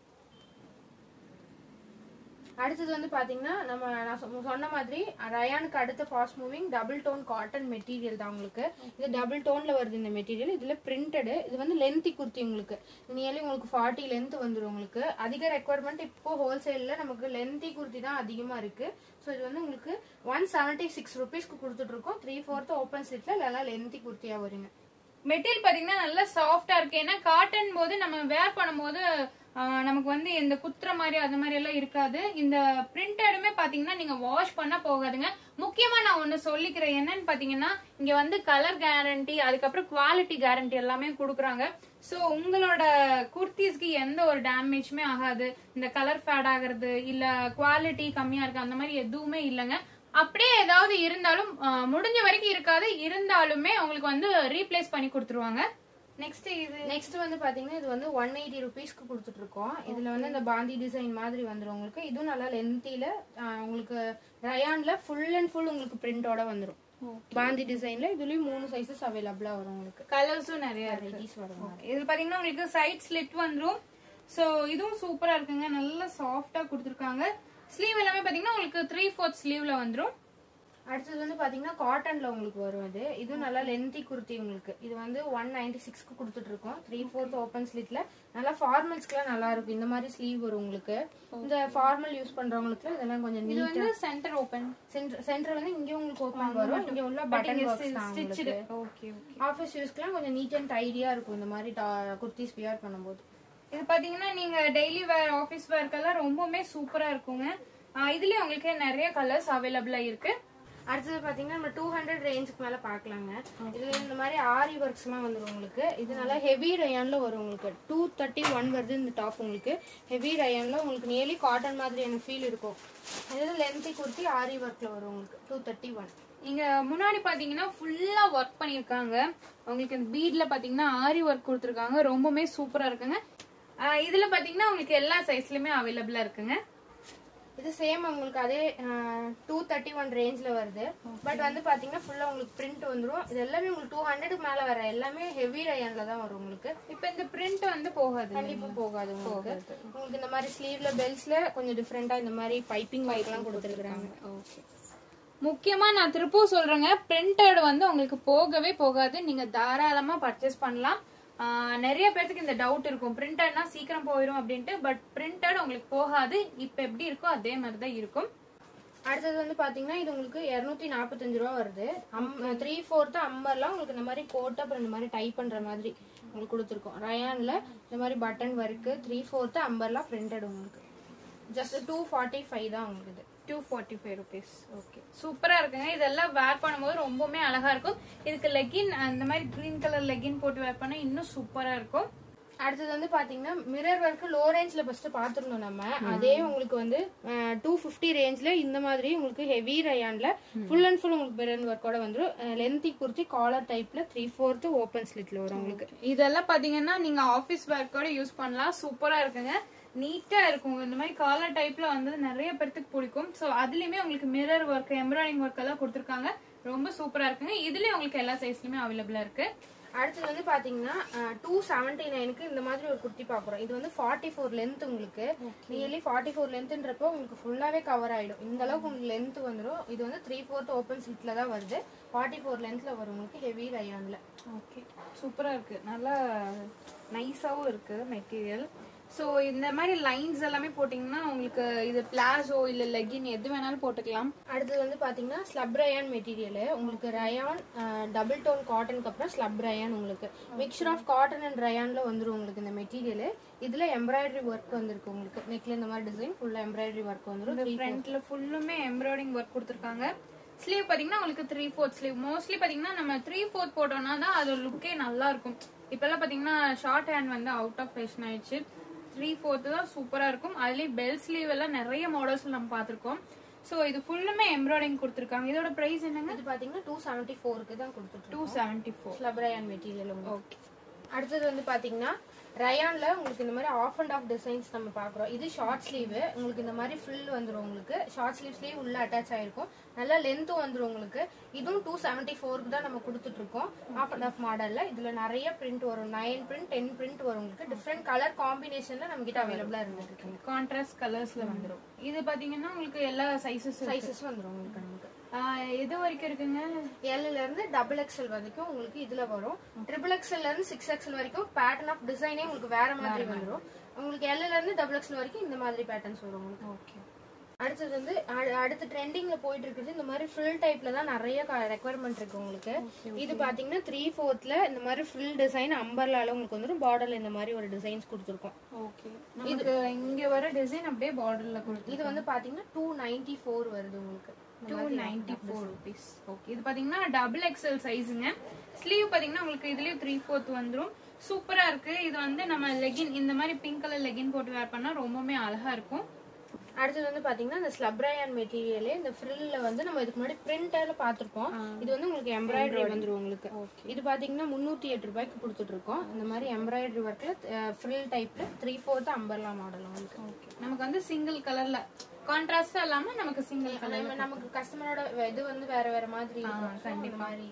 Speaker 2: அடுத்தது வந்து பாத்தீங்கன்னா நம்ம நான் சொ- சொன்ன மாதிரி ரயானுக்கு அடுத்த fast moving double tone cotton material தான் உங்களுக்கு இது டபுள் டோன்ல வருது இந்த மெட்டீரியல் இதுல பிரிண்டடு இது வந்து லென்த்தி குர்த்தி உங்களுக்கு நியர்லி உங்களுக்கு ஃபார்ட்டி லென்த் வந்துடும் உங்களுக்கு அதிக ரெக்குவயர்மெண்ட் இப்போ ஹோல்சேல்ல நமக்கு லென்த்தி குர்த்தி தான் அதிகமா இருக்கு ஸோ இது வந்து உங்களுக்கு ஒன் செவன்ட்டி சிக்ஸ் ருபீஸ்க்கு கொடுத்துட்டு இருக்கோம் த்ரீ ஃபோர்த் ஓப்பன் சீட்ல நல்லா லென்த்தி குர்த்தியா வருங்க
Speaker 1: மெட்டீரியல் பாத்தீங்கன்னா நல்லா சாஃப்டா இருக்கு ஏன்னா காட்டன் போது நம்ம வேர் பண்ணும்போது ஆஹ், நமக்கு வந்து இந்த குத்துற மாதிரி அது மாதிரி எல்லாம் இருக்காது இந்த பிரிண்டடுமே பாத்தீங்கன்னா நீங்க வாஷ் பண்ண போகாதுங்க முக்கியமா நான் ஒண்ணு சொல்லிக்கிறேன் என்னன்னு பாத்தீங்கன்னா இங்க வந்து கலர் கேரண்டி அதுக்கப்புறம் குவாலிட்டி கேரண்டி எல்லாமே கொடுக்குறாங்க ஸோ உங்களோட குர்த்திஸ்க்கு எந்த ஒரு டேமேஜுமே ஆகாது இந்த கலர் ஃபேட் ஆகுறது இல்ல குவாலிட்டி கம்மியா இருக்கு அந்த மாதிரி எதுவுமே இல்லைங்க அப்படியே ஏதாவது இருந்தாலும் ஆஹ், முடிஞ்ச வரைக்கும் இருக்காது இருந்தாலுமே உங்களுக்கு வந்து ரீப்ளேஸ் பண்ணி கொடுத்துருவாங்க நெக்ஸ்ட் இது
Speaker 2: நெக்ஸ்ட் வந்து பாத்தீங்கன்னா இது வந்து ஒன் எயிட்டி ருபீஸ்க்கு கொடுத்துட்டு இருக்கோம் இதுல வந்து இந்த பாந்தி டிசைன் மாதிரி வந்துரும் உங்களுக்கு இதுவும் நல்லா லென்த்தில உங்களுக்கு ரயான்ல ஃபுல் அண்ட் ஃபுல் உங்களுக்கு பிரிண்டோட வந்துரும் பாந்தி டிசைன்ல இதுலயும் மூணு சைஸஸ் அவைலபிளா வரும் உங்களுக்கு
Speaker 1: கலர்ஸும் நிறைய இருக்கு
Speaker 2: வெரைட்டிஸ் வரும்
Speaker 1: இது பாத்தீங்கன்னா உங்களுக்கு சைட் ஸ்லிட் வந்துரும் சோ இதுவும் சூப்பரா இருக்குங்க நல்லா சாஃப்டா கொடுத்துருக்காங்க ஸ்லீவ் எல்லாமே பாத்தீங்கன்னா உங்களுக்கு த்ரீ ஃபோர்த் ஸ்லீவ்ல வந்துரும்
Speaker 2: அடுத்தது வந்து பாத்தீங்கன்னா காட்டன்ல உங்களுக்கு வரும் இது இதுவும் நல்லா லென்த்தி குர்த்தி உங்களுக்கு இது வந்து ஒன் நைன்டி சிக்ஸ்க்கு கொடுத்துட்டு இருக்கோம் த்ரீ ஃபோர்த் ஓப்பன் ஸ்லிட்ல நல்லா ஃபார்மல்ஸ்க்குலாம் நல்லா இருக்கும் இந்த மாதிரி ஸ்லீவ் வரும் உங்களுக்கு இந்த ஃபார்மல் யூஸ் பண்றவங்களுக்கு இதெல்லாம் கொஞ்சம்
Speaker 1: இது
Speaker 2: நீட்
Speaker 1: வந்து சென்டர் ஓபன்
Speaker 2: சென்டர் சென்டர் வந்து இங்க உங்களுக்கு ஓப்பன் வரும் இங்க உள்ள பட்டன் ஒர்க்ஸ் தான்
Speaker 1: ஸ்டிச்சடு
Speaker 2: உங்களுக்கு
Speaker 1: ஓகே ஓகே
Speaker 2: ஆஃபீஸ் யூஸ்க்குலாம் கொஞ்சம் நீட் அண்ட் டைடியா இருக்கும் இந்த மாதிரி குர்த்திஸ் வியர் பண்ணும்போது
Speaker 1: இது பாத்தீங்கன்னா நீங்க டெய்லி வேர் ஆபீஸ் வேர்க்கெல்லாம் ரொம்பவுமே சூப்பரா இருக்குங்க ஆஹ் இதுலயே உங்களுக்கு நிறைய கலர்ஸ் அவைலபிளா இருக்கு
Speaker 2: அடுத்தது பாத்தீங்கன்னா நம்ம டூ ஹண்ட்ரட் ரேஞ்சுக்கு மேல பாக்கலாங்க இதுல இந்த மாதிரி ஆரி ஒர்க்ஸ் எல்லாம் வந்துரும் உங்களுக்கு இது நல்லா ஹெவி ரயான்ல வரும் உங்களுக்கு டூ தேர்ட்டி ஒன் வருது இந்த டாப் உங்களுக்கு ஹெவி ரயான்ல உங்களுக்கு நியர்லி காட்டன் மாதிரியான ஃபீல் இருக்கும் இது லென்த்தி குர்த்தி ஆரி ஒர்க்ல வரும் உங்களுக்கு டூ தேர்ட்டி ஒன்
Speaker 1: இங்க முன்னாடி பாத்தீங்கன்னா ஃபுல்லா ஒர்க் பண்ணிருக்காங்க உங்களுக்கு இந்த பீட்ல பாத்தீங்கன்னா ஆரி ஒர்க் கொடுத்துருக்காங்க ரொம்பவுமே சூப்பரா இருக்குங்க ஆஹ் இதுல பாத்தீங்கன்னா உங்களுக்கு எல்லா சைஸ்லயுமே அவைலபிளா இருக்குங்க
Speaker 2: இது சேம் உங்களுக்கு அதே டூ தேர்ட்டி ஒன் ரேஞ்ச்ல வருது பட் வந்து பாத்தீங்கன்னா ஃபுல்லா உங்களுக்கு பிரிண்ட் வந்துரும் இது எல்லாமே உங்களுக்கு டூ ஹண்ட்ரட்க்கு மேல வர எல்லாமே ஹெவி ரயான்ல தான் வரும் உங்களுக்கு
Speaker 1: இப்ப இந்த பிரிண்ட் வந்து போகாது
Speaker 2: கண்டிப்பா போகாது உங்களுக்கு உங்களுக்கு இந்த மாதிரி ஸ்லீவ்ல பெல்ட்ஸ்ல கொஞ்சம் டிஃப்ரெண்டா இந்த மாதிரி பைப்பிங் எல்லாம் கொடுத்துருக்காங்க
Speaker 1: ஓகே முக்கியமா நான் திருப்பவும் சொல்றேங்க பிரிண்டட் வந்து உங்களுக்கு போகவே போகாது நீங்க தாராளமா பர்ச்சேஸ் பண்ணலாம் ஆஹ் நிறைய பேர்த்துக்கு இந்த டவுட் இருக்கும் பிரிண்டட்னா சீக்கிரம் போயிடும் அப்படின்ட்டு பட் பிரிண்டட் உங்களுக்கு போகாது இப்ப எப்படி இருக்கோ அதே மாதிரி தான் இருக்கும்
Speaker 2: அடுத்தது வந்து பாத்தீங்கன்னா இது உங்களுக்கு இருநூத்தி நாற்பத்தஞ்சு ரூபா வருது த்ரீ ஃபோர்த்து அம்பர்லாம் உங்களுக்கு இந்த மாதிரி கோட் அப்புறம் இந்த மாதிரி டைப் பண்ற மாதிரி உங்களுக்கு கொடுத்துருக்கோம் ரயான்ல இந்த மாதிரி பட்டன் ஒர்க்கு த்ரீ ஃபோர்த்து அம்பர்லாம் பிரிண்டட் உங்களுக்கு ஜஸ்ட் டூ ஃபார்ட்டி ஃபைவ் தான் உங்களுக்கு இது
Speaker 1: two forty five rupees okay சூப்பரா இருக்குங்க இதெல்லாம் வேர் பண்ணும்போது ரொம்பவுமே அழகா இருக்கும் இதுக்கு லெகின் அந்த மாதிரி கிரீன் கலர் லெகின் போட்டு வேர் பண்ணா இன்னும் சூப்பரா இருக்கும்
Speaker 2: அடுத்தது வந்து பாத்தீங்கன்னா மிரர் ஒர்க் லோ ரேஞ்ச்ல ஃபர்ஸ்ட் பாத்துருந்தோம் நம்ம அதே உங்களுக்கு வந்து டூ ஃபிஃப்டி ரேஞ்ச்ல இந்த மாதிரி உங்களுக்கு ஹெவி ரயான்ல ஃபுல் அண்ட் ஃபுல் உங்களுக்கு மிரர் ஒர்க்கோட வந்துரும் லென்த்தி குர்த்தி காலர் டைப்ல த்ரீ ஃபோர்த்து ஓப்பன் ஸ்லிட்ல வரும் உங்களுக்கு
Speaker 1: இதெல்லாம் பாத்தீங்கன்னா நீங்க ஆபீஸ் வேர்க்கோட யூஸ் பண்ணலாம் சூப்பரா இருக்குங்க நீட்டா இருக்கும் இந்த மாதிரி காலர் டைப்ல வந்து நிறைய பேர்த்துக்கு பிடிக்கும் சோ அதுலயுமே உங்களுக்கு மிரர் ஒர்க் எம்ப்ராய்டிங் ஒர்க் எல்லாம் கொடுத்துருக்காங்க ரொம்ப சூப்பரா இருக்குங்க இதுலயும் உங்களுக்கு எல்லா சைஸ்லயுமே அவைலபிளா இருக்கு
Speaker 2: அடுத்தது வந்து பாத்தீங்கன்னா டூ செவன்டி நைனுக்கு இந்த மாதிரி ஒரு குர்த்தி பாக்குறோம் இது வந்து ஃபார்ட்டி ஃபோர் லென்த் உங்களுக்கு நியர்லி ஃபார்ட்டி ஃபோர் லென்த்ன்றப்போ உங்களுக்கு ஃபுல்லாவே கவர் ஆயிடும் இந்த அளவுக்கு உங்களுக்கு லென்த் வந்துடும் இது வந்து த்ரீ ஃபோர்த் ஓப்பன் ஸ்லிட்ல தான் வருது ஃபார்ட்டி ஃபோர் லென்த்ல வரும் உங்களுக்கு ஹெவி ரயான்ல
Speaker 1: ஓகே சூப்பரா இருக்கு நல்லா நைஸாவும் இருக்கு மெட்டீரியல் ஸோ இந்த மாதிரி லைன்ஸ் எல்லாமே போட்டிங்கன்னா உங்களுக்கு இது பிளாசோ இல்ல லெகின் எது வேணாலும் போட்டுக்கலாம்
Speaker 2: அடுத்தது வந்து பாத்தீங்கன்னா ஸ்லப் ரயான் மெட்டீரியல் உங்களுக்கு ரயான் டபுள் டோன் காட்டனுக்கு அப்புறம் ஸ்லப் ரயான் உங்களுக்கு மிக்சர் ஆஃப் காட்டன் அண்ட் ரயான்ல வந்துரும் உங்களுக்கு இந்த மெட்டீரியல் இதுல எம்ப்ராய்டரி ஒர்க் வந்திருக்கு உங்களுக்கு நெக்ல இந்த மாதிரி டிசைன் ஃபுல்லா எம்ப்ராய்டரி ஒர்க் வந்துரும்
Speaker 1: ஃப்ரண்ட்ல ஃபுல்லுமே எம்ப்ராய்டிங் ஒர்க் கொடுத்துருக்காங்க ஸ்லீவ் பாத்தீங்கன்னா உங்களுக்கு த்ரீ ஃபோர்த் ஸ்லீவ் மோஸ்ட்லி பாத்தீங்கன்னா நம்ம த்ரீ ஃபோர்த் போட்டோம்னா தான் அது லுக்கே நல்லா இருக்கும் இப்பெல்லாம் பாத்தீங்கன்னா ஷார்ட் ஹேண்ட் வந்து அவுட் ஆஃப் ஃபேஷன் ஆயிடுச்சு த்ரீ ஃபோர்த்து தான் சூப்பரா இருக்கும் அதுலயும் பெல் ஸ்லீவ் எல்லாம் நிறைய மாடல்ஸ் நம்ம பார்த்திருக்கோம் ஸோ இது ஃபுல்லுமே எம்ப்ராய்டிங் கொடுத்துருக்காங்க இதோட பிரைஸ் என்னங்க
Speaker 2: இது பாத்தீங்கன்னா டூ செவன்டி ஃபோருக்கு தான் கொடுத்துட்டு
Speaker 1: two seventy four
Speaker 2: slub rayon material உங்களுக்கு
Speaker 1: ஓகே
Speaker 2: அடுத்தது வந்து பாத்தீங்கன்னா ரயான்ல உங்களுக்கு இந்த மாதிரி ஆஃப் அண்ட் ஆஃப் டிசைன்ஸ் நம்ம பாக்குறோம் இது ஷார்ட் ஸ்லீவ் உங்களுக்கு இந்த மாதிரி ஃபில் வந்துரும் உங்களுக்கு ஷார்ட் ஸ்லீவ் ஸ்லீவ் உள்ள அட்டாச் ஆயிருக்கும் நல்லா லென்த்தும் வந்துரும் உங்களுக்கு இதுவும் டூ செவன்டி ஃபோருக்கு தான் நம்ம கொடுத்துட்டு இருக்கோம் ஆஃப் அண்ட் ஆஃப் மாடல்ல இதுல நிறைய பிரிண்ட் வரும் நைன் பிரிண்ட் டென் பிரிண்ட் வரும் உங்களுக்கு டிஃப்ரெண்ட் கலர் காம்பினேஷன்ல நம்ம கிட்ட அவைலபிளா இருந்துட்டு இருக்கு
Speaker 1: கான்ட்ராஸ்ட் கலர்ஸ்ல வந்துரும் இது பாத்தீங்கன்னா உங்களுக்கு எல்லா சைஸஸ்
Speaker 2: சைசஸ் வந்துரும் உங்களுக்கு நமக்கு
Speaker 1: எது வரைக்கும் இருக்குங்க
Speaker 2: எல்ல இருந்து டபுள் எக்ஸ்எல் வரைக்கும் உங்களுக்கு இதுல வரும் ட்ரிபிள் எக்ஸ்எல்ல இருந்து சிக்ஸ் எக்ஸ்எல் வரைக்கும் பேட்டர்ன் ஆஃப் டிசைனே உங்களுக்கு வேற மாதிரி வந்துரும் உங்களுக்கு எல்ல இருந்து டபுள் எக்ஸ்எல் வரைக்கும் இந்த மாதிரி பேட்டர்ன்ஸ் வரும் உங்களுக்கு
Speaker 1: ஓகே
Speaker 2: அடுத்தது வந்து அடு- அடுத்து ட்ரெண்டிங்ல போயிட்டு இருக்குது இந்த மாதிரி ஃபில் டைப்ல தான் நிறைய ரெக்குவயர்மெண்ட் இருக்கு உங்களுக்கு இது பாத்தீங்கன்னா த்ரீ ஃபோர்த்ல இந்த மாதிரி ஃபில் டிசைன் அம்பர்லால உங்களுக்கு வந்துரும் பார்டர்ல இந்த மாதிரி ஒரு டிசைன்ஸ் கொடுத்துருக்கோம்
Speaker 1: ஓகே நமக்கு இங்க வர டிசைன் அப்படியே பார்டர்ல கொடுத்து
Speaker 2: இது வந்து பாத்தீங்கன்னா டூ நைன்டி ஃபோர் வருது உங்களுக்கு
Speaker 1: two ninety four rupees okay இது பாத்தீங்கன்னா டபுள் எக்ஸ்எல் சைஸுங்க ஸ்லீவ் பாத்தீங்கன்னா உங்களுக்கு இதுலயும் த்ரீ ஃபோர்த் வந்துரும் சூப்பரா இருக்கு இது வந்து நம்ம லெகின் இந்த மாதிரி பிங்க் கலர் லெகின் போட்டு வேர் பண்ணா ரொம்பவுமே அழகா இருக்கும்
Speaker 2: அடுத்தது வந்து பாத்தீங்கன்னா இந்த ஸ்லப்ராயன் மெட்டீரியலே இந்த ஃப்ரில்ல வந்து நம்ம இதுக்கு முன்னாடி பிரிண்டர்ல பாத்திருப்போம் இது வந்து உங்களுக்கு எம்ப்ராய்டரி வந்துரும் உங்களுக்கு இது பாத்தீங்கன்னா முன்னூத்தி எட்டு ரூபாய்க்கு கொடுத்துட்டு இருக்கோம் இந்த மாதிரி எம்ப்ராய்டரி ஒர்க்ல ஃப்ரில் டைப்ல த்ரீ ஃபோர்த் அம்பர்லா மாடல் உங்களுக்கு
Speaker 1: நமக்கு வந்து சிங்கிள் கலர்ல கான்ட்ராஸ்டா இல்லாம நமக்கு சிங்கிள் கலர்
Speaker 2: நம்ம- நமக்கு கஸ்டமரோட இது வந்து வேற வேற மாதிரி இருக்கும் கண்டிப்பா மாதிரி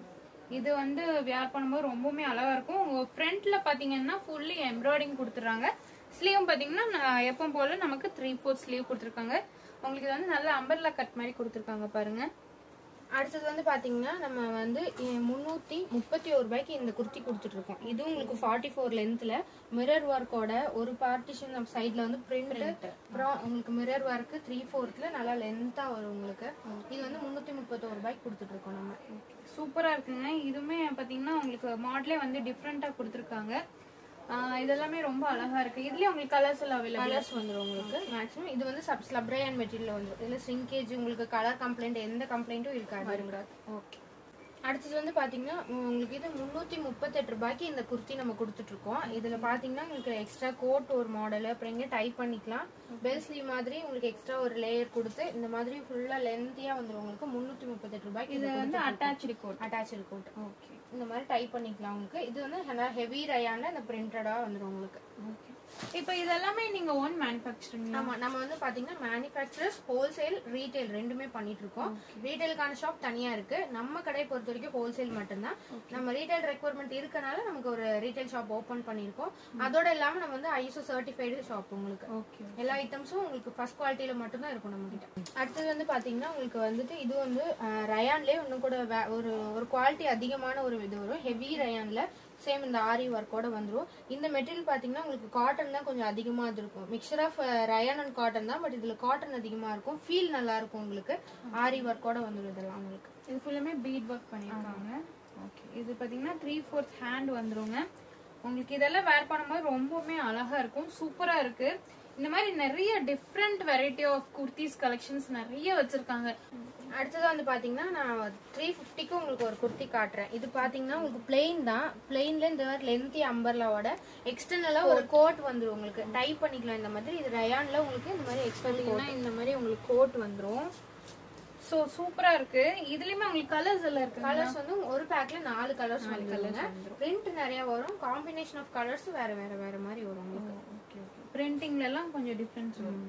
Speaker 1: இது வந்து வியர் பண்ணும்போது ரொம்பவுமே அழகா இருக்கும் உங்க ஃப்ரண்ட்ல பாத்தீங்கன்னா ஃபுல்லி எம்ப்ராய்டிங் கொடுத்துறாங்க ஸ்லீவ் பாத்தீங்கன்னா நான் எப்பவும் போல நமக்கு த்ரீ ஃபோர்த் ஸ்லீவ் கொடுத்துருக்காங்க உங்களுக்கு இது வந்து நல்ல அம்பர்லா கட் மாதிரி கொடுத்துருக்காங்க பாருங்க
Speaker 2: அடுத்தது வந்து பாத்தீங்கன்னா நம்ம வந்து இ- முன்னூத்தி முப்பத்தி ஒரு ரூபாய்க்கு இந்த குர்த்தி கொடுத்துட்டு இருக்கோம் இது உங்களுக்கு ஃபார்ட்டி ஃபோர் லென்த்ல மிரர் ஒர்க்கோட ஒரு பார்ட்டிஷன் நம்ம சைட்ல வந்து பிரிண்ட் அப்புறம் உங்களுக்கு மிரர் ஒர்க் த்ரீ ஃபோர்த்ல நல்லா லென்த்தா வரும் உங்களுக்கு இது வந்து முன்னூத்தி முப்பத்தோரு ரூபாய்க்கு கொடுத்துட்டு இருக்கோம் நம்ம
Speaker 1: சூப்பரா இருக்குங்க இதுவுமே பாத்தீங்கன்னா உங்களுக்கு மாடலே வந்து டிஃப்ரெண்டா கொடுத்துருக்காங்க ஆஹ் இதெல்லாமே ரொம்ப அழகா இருக்கு இதுலயே உங்களுக்கு கலர்ஸ் எல்லாம் அவைலபிள்
Speaker 2: கலர்ஸ் வந்துரும் உங்களுக்கு மேக்ஸிமம் இது வந்து சப் ஸ்லப்ரையன் மெட்டீரியல் வந்துரும் இதுல சிங்கேஜ் உங்களுக்கு கலர் கம்ப்ளைண்ட் எந்த கம்ப்ளைண்ட்டும் இருக்காது
Speaker 1: ஓகே
Speaker 2: அடுத்தது வந்து பாத்தீங்கன்னா உம், உங்களுக்கு இது முன்னூத்தி முப்பத்தெட்டு ரூபாய்க்கு இந்த குர்த்தி நம்ம கொடுத்துட்டு இருக்கோம் இதுல பாத்தீங்கன்னா உங்களுக்கு எக்ஸ்ட்ரா கோட் ஒரு மாடல் அப்புறம் இங்க டைப் பண்ணிக்கலாம் பெல் ஸ்லீவ் மாதிரி உங்களுக்கு எக்ஸ்ட்ரா ஒரு லேயர் கொடுத்து இந்த மாதிரி ஃபுல்லா லென்த்தியா வந்துரும் உங்களுக்கு முன்னூத்தி முப்பத்தெட்டு ரூபாய்க்கு
Speaker 1: இது வந்து attach coat
Speaker 2: attach coat
Speaker 1: okay
Speaker 2: இந்த மாதிரி டைப் பண்ணிக்கலாம் உங்களுக்கு இது வந்து ஹெவி ரயான்ல இந்த பிரிண்டடா வந்துரும் உங்களுக்கு
Speaker 1: ஓகே இப்போ இதெல்லாமே நீங்க ஓன் மேனுஃபேக்சரிங்
Speaker 2: ஆமா நம்ம வந்து பாத்தீங்கன்னா மேனுஃபேக்சரர்ஸ் ஹோல்சேல் ரீட்டைல் ரெண்டுமே பண்ணிட்டு இருக்கோம் ரீட்டைலுக்கான ஷாப் தனியா இருக்கு நம்ம கடையை பொறுத்த வரைக்கும் ஹோல்சேல் மட்டும்தான் நம்ம ரீட்டைல் ரெக்வயர்மெண்ட் இருக்கனால நமக்கு ஒரு ரீட்டைல் ஷாப் ஓபன் பண்ணிருக்கோம் அதோட இல்லாம நம்ம வந்து ஐஎஸ்ஓ சர்டிஃபைடு ஷாப் உங்களுக்கு
Speaker 1: ஓகே
Speaker 2: எல்லா ஐட்டம்ஸும் உங்களுக்கு ஃபர்ஸ்ட் குவாலிட்டியில மட்டும் தான் இருக்கும் நம்ம கிட்ட அடுத்தது வந்து பாத்தீங்கன்னா உங்களுக்கு வந்துட்டு இது வந்து அஹ், ரயான்லயே இன்னும் கூட வே- ஒரு ஒரு குவாலிட்டி அதிகமான ஒரு இது வரும் ஹெவி ரயான்ல சேம் இந்த ஆரி ஒர்க்கோட வந்துரும் இந்த மெட்டீரியல் பாத்தீங்கன்னா உங்களுக்கு காட்டன் தான் கொஞ்சம் அதிகமா இது இருக்கும் mixture of rayon and cotton தான் பட் இதுல காட்டன் அதிகமா இருக்கும் ஃபீல் நல்லா இருக்கும் உங்களுக்கு ஆரி ஒர்க்கோட வந்துரும் இதெல்லாம் உங்களுக்கு
Speaker 1: இது ஃபுல்லாமே பீட் ஒர்க் பண்ணிருக்காங்க ஓகே இது பாத்தீங்கன்னா த்ரீ ஃபோர்த் ஹேண்ட் வந்துருங்க உங்களுக்கு இதெல்லாம் வேர் பண்ணும்போது ரொம்பவுமே அழகா இருக்கும் சூப்பரா இருக்கு இந்த மாதிரி நிறைய different variety of kurtis collections நிறைய வச்சிருக்காங்க
Speaker 2: அடுத்தது வந்து பாத்தீங்கன்னா நான் த்ரீ ஃபிஃப்டிக்கு உங்களுக்கு ஒரு குர்த்தி காட்டுறேன் இது பாத்தீங்கன்னா உங்களுக்கு பிளெயின் தான் பிளெயின்ல இந்த மாதிரி லென்த்தி அம்பர்லாவோட எக்ஸ்டர்னலா ஒரு கோட் வந்துரும் உங்களுக்கு டைப் பண்ணிக்கலாம் இந்த மாதிரி இது ரயான்ல உங்களுக்கு இந்த மாதிரி எக்ஸ்டர்னல் இந்த மாதிரி உங்களுக்கு கோட் வந்துரும்
Speaker 1: சோ சூப்பரா இருக்கு இதுலயுமே உங்களுக்கு கலர்ஸ் எல்லாம் இருக்கு
Speaker 2: கலர்ஸ் வந்து ஒரு பேக்ல நாலு கலர்ஸ் வந்துருங்க பிரிண்ட் நிறைய வரும் காம்பினேஷன் ஆஃப் கலர்ஸ் வேற வேற வேற மாதிரி வரும் உங்களுக்கு
Speaker 1: ஓகே ஓகே பிரிண்டிங்ல எல்லாம் கொஞ்சம் டிஃபரன்ஸ் வரும்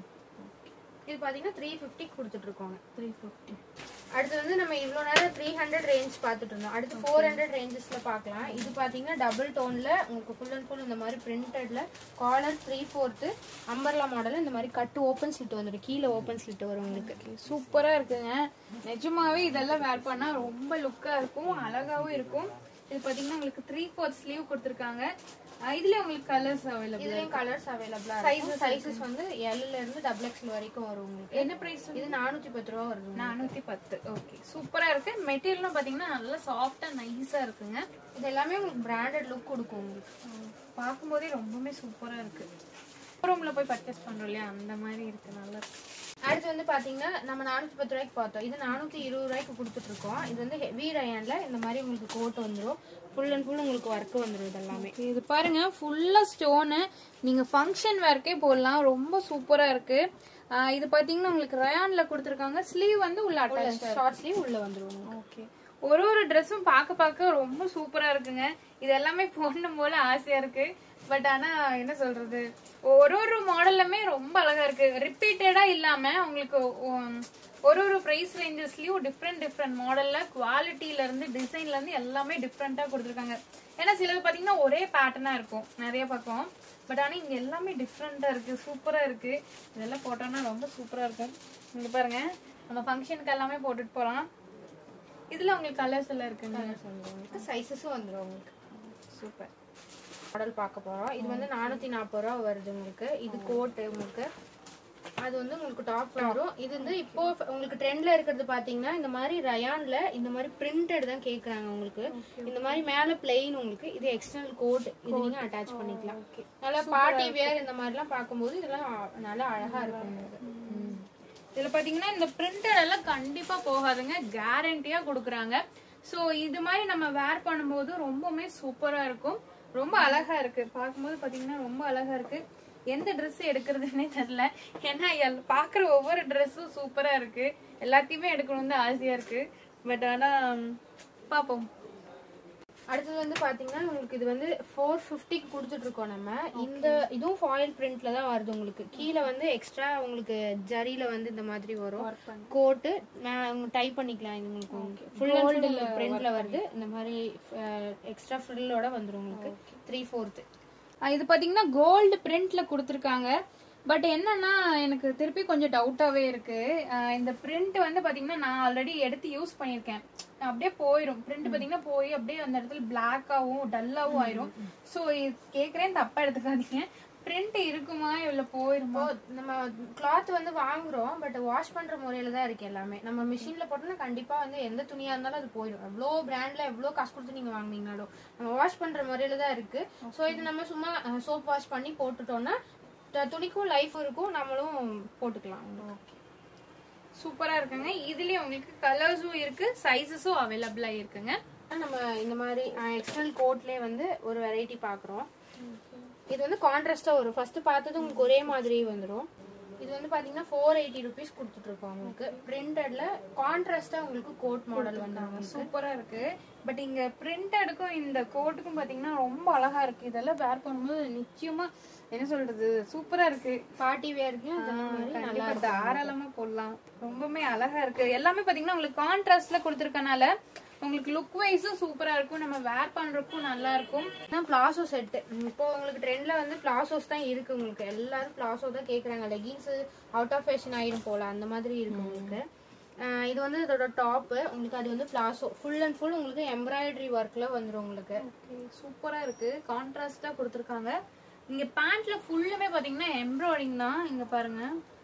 Speaker 2: இது பாத்தீங்கன்னா த்ரீ ஃபிஃப்டி கொடுத்துட்டு இருக்கோங்க
Speaker 1: த்ரீ ஃபிஃப்டி
Speaker 2: அடுத்து வந்து நம்ம இவ்வளோ நேரம் த்ரீ ஹண்ட்ரட் ரேஞ்ச் பார்த்துட்டு இருந்தோம் அடுத்து ஃபோர் ஹண்ட்ரட் ரேஞ்சஸ்ல பார்க்கலாம் இது பார்த்தீங்கன்னா டபுள் டோன்ல உங்களுக்கு ஃபுல் அண்ட் ஃபுல் இந்த மாதிரி பிரிண்டட்ல collar three fourth umbrella model இந்த மாதிரி கட்டு ஓப்பன் ஸ்லிட் வந்துடும் கீழே ஓப்பன் ஸ்லிட் வரும் உங்களுக்கு
Speaker 1: சூப்பரா இருக்குங்க நிஜமாவே இதெல்லாம் வேர் பண்ணா ரொம்ப லுக்கா இருக்கும் அழகாவும் இருக்கும் இது பாத்தீங்கன்னா உங்களுக்கு த்ரீ ஃபோர்த் ஸ்லீவ் கொடுத்துருக்காங்க அஹ் இதுல உங்களுக்கு கலர்ஸ் அவைலபிள்
Speaker 2: இதுலயும் கலர்ஸ் அவைலபிளா சைஸஸ் சைஸஸ் வந்து எல்ல இருந்து டபுள் எக்ஸ்எல் வரைக்கும் வரும் உங்களுக்கு
Speaker 1: என்ன பிரைஸ்
Speaker 2: இது நானூத்தி பத்து ரூபா வருது
Speaker 1: நானூத்தி பத்து ஓகே சூப்பரா இருக்கு மெட்டீரியலும் பாத்தீங்கன்னா நல்லா சாஃப்டா நைஸா இருக்குங்க
Speaker 2: இது எல்லாமே உங்களுக்கு பிராண்டட் லுக் கொடுக்கும் உங்களுக்கு
Speaker 1: பார்க்கும்போதே ரொம்பவுமே சூப்பரா இருக்கு ரூம்ல போய் பர்ச்சேஸ் பண்றோம் இல்லையா அந்த மாதிரி இருக்கு நல்லா இருக்கு
Speaker 2: அடுத்து வந்து பாத்தீங்கன்னா நம்ம நானூத்தி பத்து ரூபாய்க்கு பார்த்தோம் இது நானூத்தி இருபது ரூபாய்க்கு கொடுத்துட்டு இருக்கோம் இது வந்து ஹெவி ரயான்ல இந்த மாதிரி உங்களுக்கு கோட் வந்துரும் ஃபுல் அண்ட் ஃபுல் உங்களுக்கு ஒர்க் வந்துரும் இது எல்லாமே
Speaker 1: இது பாருங்க ஃபுல்லா ஸ்டோனு நீங்க ஃபங்க்ஷன் வேர்க்கே போடலாம் ரொம்ப சூப்பரா இருக்கு ஆஹ் இது பாத்தீங்கன்னா உங்களுக்கு ரயான்ல கொடுத்துருக்காங்க ஸ்லீவ் வந்து உள்ள அட்டாச்
Speaker 2: ஷார்ட் ஸ்லீவ் உள்ள வந்துரும்
Speaker 1: ஓகே ஒரு ஒரு ட்ரெஸ்ஸும் பார்க்க பார்க்க ரொம்ப சூப்பரா இருக்குங்க இது எல்லாமே போடணும் போல ஆசையா இருக்கு பட் ஆனா என்ன சொல்றது ஒரு ஒரு மாடல்லுமே ரொம்ப அழகா இருக்கு ரிப்பீட்டடா இல்லாம உங்களுக்கு உம், ஒரு ஒரு பிரைஸ் ரேஞ்சஸ்லயும் டிஃப்ரெண்ட் டிஃப்ரெண்ட் மாடல்ல குவாலிட்டில இருந்து டிசைன்ல இருந்து எல்லாமே டிஃப்ரெண்டா கொடுத்துருக்காங்க ஏன்னா சிலது பாத்தீங்கன்னா ஒரே பேட்டர்னா இருக்கும் நிறைய பக்கம் பட் ஆனா இங்க எல்லாமே டிஃப்ரெண்டா இருக்கு சூப்பரா இருக்கு இதெல்லாம் போட்டோம்னா ரொம்ப சூப்பரா இருக்கும் இங்க பாருங்க நம்ம ஃபங்க்ஷனுக்கு எல்லாமே போட்டுட்டு போலாம் இதுல உங்களுக்கு கலர்ஸ் எல்லாம் இருக்குங்க
Speaker 2: உங்களுக்கு சைஸஸும் வந்துரும் உங்களுக்கு
Speaker 1: சூப்பர்
Speaker 2: மாடல் பார்க்க போறோம் இது வந்து நானூத்தி நாற்பது ரூபா வருது உங்களுக்கு இது கோட்டு உங்களுக்கு அது வந்து உங்களுக்கு டாப் வரும் இது வந்து இப்போ உங்களுக்கு ட்ரெண்ட்ல இருக்கிறது பாத்தீங்கன்னா இந்த மாதிரி ரயான்ல இந்த மாதிரி பிரிண்டட் தான் கேக்குறாங்க உங்களுக்கு இந்த மாதிரி மேல பிளெயின் உங்களுக்கு இது எக்ஸ்டர்னல் கோட் இது நீங்க அட்டாச் பண்ணிக்கலாம் நல்லா பார்ட்டி வேர் இந்த மாதிரி எல்லாம் பார்க்கும்போது இதெல்லாம் அ- நல்லா அழகா இருக்கும் உங்களுக்கு
Speaker 1: இதுல பாத்தீங்கன்னா இந்த பிரிண்டட் எல்லாம் கண்டிப்பா போகாதுங்க கேரண்டியா கொடுக்குறாங்க சோ இது மாதிரி நம்ம வேர் பண்ணும்போது ரொம்பவுமே சூப்பரா இருக்கும் ரொம்ப அழகா இருக்கு பார்க்கும்போது பாத்தீங்கன்னா ரொம்ப அழகா இருக்கு எந்த Dress எடுக்கிறதுனே தெரியல ஏன்னா எல்- பாக்குற ஒவ்வொரு ட்ரெஸ்ஸும் சூப்பரா இருக்கு எல்லாத்தையுமே எடுக்கணும்னு தான் ஆசையா இருக்கு பட் ஆனா ம், பாப்போம்
Speaker 2: அடுத்தது வந்து பாத்தீங்கன்னா உங்களுக்கு இது வந்து ஃபோர் ஃபிஃப்டிக்கு கொடுத்துட்டு இருக்கோம் நம்ம இந்த இதுவும் ஃபாயில் பிரிண்ட்ல தான் வருது உங்களுக்கு கீழே வந்து எக்ஸ்ட்ரா உங்களுக்கு ஜரியில வந்து இந்த மாதிரி வரும் கோட்டு டைப் பண்ணிக்கலாம் இது உங்களுக்கு ஃபுல் அண்ட் ஃபுல் பிரிண்ட்ல வருது இந்த மாதிரி எக்ஸ்ட்ரா ஃப்ரில்லோட வந்துரும் உங்களுக்கு த்ரீ ஃபோர்த்து
Speaker 1: ஆஹ் இது பாத்தீங்கன்னா கோல்டு பிரிண்ட்ல கொடுத்துருக்காங்க பட் என்னன்னா எனக்கு திருப்பி கொஞ்சம் டவுட்டாவே இருக்கு ஆஹ் இந்த பிரிண்ட் வந்து பாத்தீங்கன்னா நான் ஆல்ரெடி எடுத்து யூஸ் பண்ணியிருக்கேன் அப்படியே போயிடும் பிரிண்ட் பாத்தீங்கன்னா போய் அப்படியே அந்த இடத்துல பிளாக்காவும் டல்லாவும் ஆயிரும் ஸோ கேக்குறேன் தப்பா எடுத்துக்காதீங்க பிரிண்ட் இருக்குமா இல்ல போயிருமா
Speaker 2: நம்ம கிளாத் வந்து வாங்குறோம் பட் வாஷ் பண்ற முறையில தான் இருக்கு எல்லாமே நம்ம மிஷின்ல போட்டோம்னா கண்டிப்பா வந்து எந்த துணியா இருந்தாலும் அது போயிடும் எவ்வளோ பிராண்ட்ல எவ்வளோ காசு கொடுத்து நீங்க வாங்குனீங்கனாலும் நம்ம வாஷ் பண்ற முறையில தான் இருக்கு ஸோ இது நம்ம சும்மா சோப் வாஷ் பண்ணி போட்டுட்டோம்னா த- துணிக்கும் லைஃப் இருக்கும் நம்மளும் போட்டுக்கலாம்
Speaker 1: சூப்பரா இருக்குங்க இதுலயும் உங்களுக்கு கலர்ஸும் இருக்கு சைஸஸும் அவைலபிளா இருக்குங்க
Speaker 2: நம்ம இந்த மாதிரி எக்ஸ்டர்னல் கோட்லயே வந்து ஒரு வெரைட்டி பாக்குறோம் இது வந்து கான்ட்ராஸ்டா வரும் ஃபர்ஸ்ட் பார்த்தது உங்களுக்கு ஒரே மாதிரி வந்துடும் இது வந்து பாத்தீங்கன்னா ஃபோர் எயிட்டி ருபீஸ் கொடுத்துட்டு இருக்கோம் உங்களுக்கு பிரிண்டட்ல கான்ட்ராஸ்டா உங்களுக்கு கோட் மாடல் வந்துடும்
Speaker 1: சூப்பரா இருக்கு பட் இங்க பிரிண்டடுக்கும் இந்த கோட்டுக்கும் பாத்தீங்கன்னா ரொம்ப அழகா இருக்கு இதெல்லாம் வேர் பண்ணும்போது நிச்சயமா என்ன சொல்றது சூப்பரா இருக்கு
Speaker 2: பார்ட்டி வேர்க்கும் இந்த மாதிரி
Speaker 1: கண்டிப்பா தாராளமா போடலாம் ரொம்பவுமே அழகா இருக்கு எல்லாமே பாத்தீங்கன்னா உங்களுக்கு கான்ட்ராஸ்ட்ல கொடுத்துருக்கனால உங்களுக்கு லுக் வைஸும் சூப்பரா இருக்கும் நம்ம வேர் பண்றதுக்கும் நல்லா இருக்கும்
Speaker 2: பிளாசோ செட் இப்போ உங்களுக்கு ட்ரெண்ட்ல வந்து பிளாசோஸ் தான் இருக்கு உங்களுக்கு எல்லாரும் பிளாசோ தான் கேக்குறாங்க லெகின்ஸ் அவுட் ஆஃப் ஃபேஷன் ஆயிடும் போல அந்த மாதிரி இருக்கு உங்களுக்கு ஆஹ் இது வந்து இதோட டாப் உங்களுக்கு அது வந்து பிளாசோ ஃபுல் அண்ட் ஃபுல் உங்களுக்கு எம்ப்ராய்டரி ஒர்க்ல வந்துரும் உங்களுக்கு
Speaker 1: சூப்பரா இருக்கு கான்ட்ராஸ்டா கொடுத்துருக்காங்க இங்க பேண்ட்ல ஃபுல்லுமே பாத்தீங்கன்னா எம்ப்ராய்டிங் தான் இங்க பாருங்க